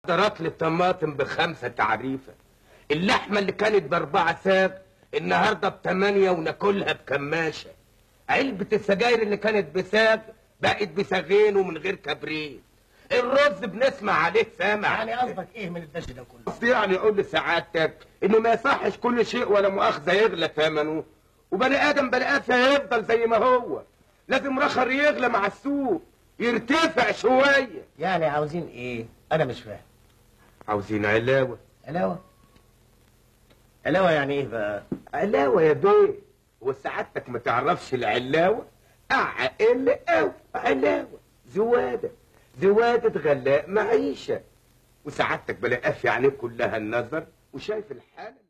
رطل الطماطم بخمسة تعريفة اللحمة اللي كانت بأربعة ساغ النهاردة بتمانية وناكلها بكماشة علبة السجاير اللي كانت بساغ بقت بساغين ومن غير كبريت الرز بنسمع عليه سامع يعني قصدك ايه من الدش ده كله قصدي يعني اقول لسعادتك انه ما يصحش كل شيء ولا مؤاخذه يغلى ثمنه وبني ادم بني ادم هيفضل زي ما هو لازم رخر يغلى مع السوق يرتفع شويه يعني عاوزين ايه انا مش فاهم عاوزين علاوه علاوه علاوه يعني ايه بقى علاوه يا بيه وسعادتك ما تعرفش العلاوه اعقل او علاوه زواده زواده غلاء معيشه وسعادتك بلا قافي عليك كلها النظر وشايف الحاله